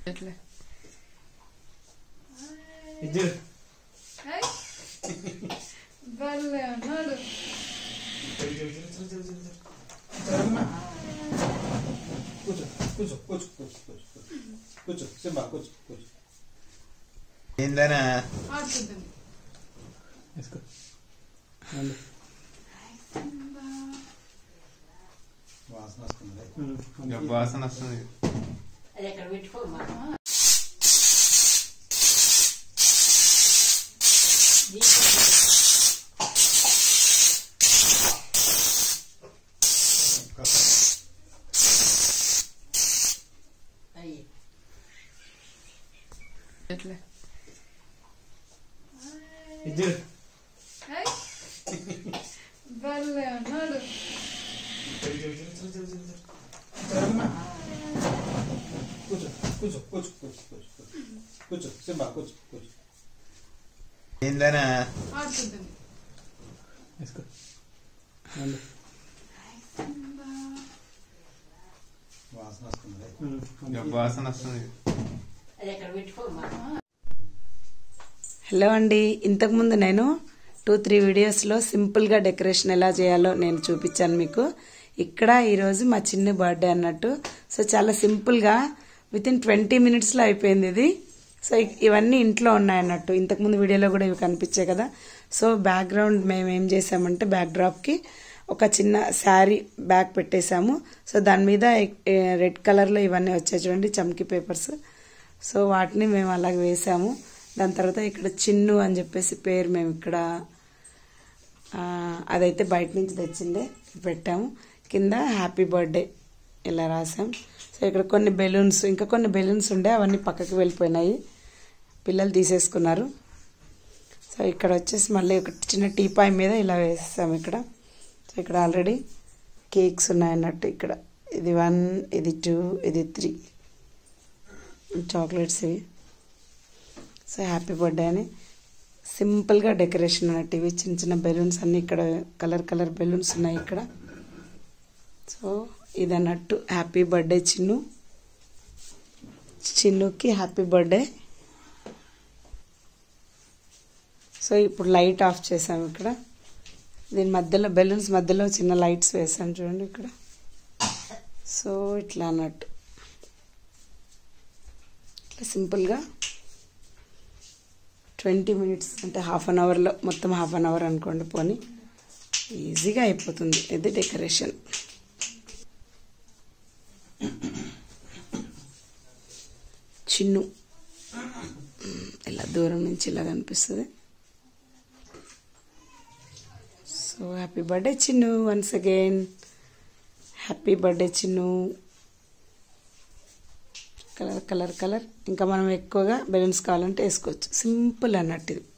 ఎట్లా ఇది హాయ్ భలే ఉన్నాడు కూర్చో కూర్చో కూర్చో కూర్చో కూర్చో కూర్చో సింబా కూర్చో కూర్చో ఏందనా ఆడుకుంటుంది వేసుకో రండి. వాసన వస్తుంది ఉమ్, వాసన వస్తుంది అది ఎక్కడ పెట్టుకోమా అయ్యి ఎట్లా ఇది హాయ్ భలే ఉన్నాడు కూర్చో కూర్చో కూర్చో కూర్చో కూర్చో కూర్చో సింబా కూర్చో కూర్చో ఏందనా ఆడుకుంటుంది వేసుకో రండి. వాసన వస్తుంది ఉమ్, వాసన వస్తుంది అది ఎక్కడ పెట్టుకోమా హలో అండి ఇంతకుముందు నేను టూ త్రీ వీడియోస్లో సింపుల్గా డెకరేషన్ ఎలా చేయాలో నేను చూపించాను మీకు ఇక్కడ ఈరోజు మా చిన్న బర్త్డే అన్నట్టు సో చాలా సింపుల్గా విత్ ఇన్ ట్వంటీ మినిట్స్లో అయిపోయింది ఇది సో ఇ- ఇవన్నీ ఇంట్లో ఉన్నాయన్నట్టు ఇంతకుముందు వీడియోలో కూడా ఇవి కనిపించాయి కదా సో బ్యాక్గ్రౌండ్ మేము ఏం చేసామంటే బ్యాక్ డ్రాప్కి ఒక చిన్న శారీ బ్యాగ్ పెట్టేశాము సో దాని మీద ఎ- రెడ్ కలర్లో ఇవన్నీ వచ్చాయి చూడండి చమ్కీ పేపర్స్ సో వాటిని మేము అలాగ వేసాము దాని తర్వాత ఇక్కడ చిన్ను అని చెప్పేసి పేరు మేము ఇక్కడ ఆ, అదైతే బయట నుంచి తెచ్చిందే పెట్టాము కింద హ్యాపీ బర్త్డే ఇలా రాసాం సో ఇక్కడ కొన్ని బెలూన్స్ ఇంకా కొన్ని బెలూన్స్ ఉండే అవన్నీ పక్కకి వెళ్ళిపోయినాయి పిల్లలు తీసేసుకున్నారు సో ఇక్కడ వచ్చేసి మళ్ళీ ఒక చిన్న టీపాయ్ మీద ఇలా వేసేసాము ఇక్కడ సో ఇక్కడ ఆల్రెడీ కేక్స్ ఉన్నాయన్నట్టు ఇక్కడ ఇది వన్ ఇది టూ ఇది త్రీ చాక్లెట్స్ ఇవి సో హ్యాపీ బర్త్డే అని సింపుల్గా డెకరేషన్ అన్నట్టు ఇవి చిన్న చిన్న బెలూన్స్ అన్నీ ఇక్కడ కలర్ కలర్ బెలూన్స్ ఉన్నాయి ఇక్కడ సో ఇది అన్నట్టు హ్యాపీ బర్త్డే చిన్ను చిన్నుకి హ్యాపీ బర్త్డే సో ఇప్పుడు లైట్ ఆఫ్ చేసాం ఇక్కడ దీని మధ్యలో బెలూన్స్ మధ్యలో చిన్న లైట్స్ వేసాం చూడండి ఇక్కడ సో ఇట్లా అన్నట్టు ఇట్లా సింపుల్గా ట్వంటీ మినిట్స్ అంటే హాఫ్ అన్ అవర్లో మొత్తం హాఫ్ అన్ అవర్ అనుకోండి పోనీ ఈజీగా అయిపోతుంది ఇది డెకరేషన్ చిన్ను ఇలా దూరం నుంచి ఇలా కనిపిస్తుంది so happy birthday Chinnu once again happy birthday Chinnu colour colour colour ఇంకా మనం ఎక్కువగా బెలూన్స్ కావాలంటే వేసుకోవచ్చు సింపుల్ అన్నట్టు ఇది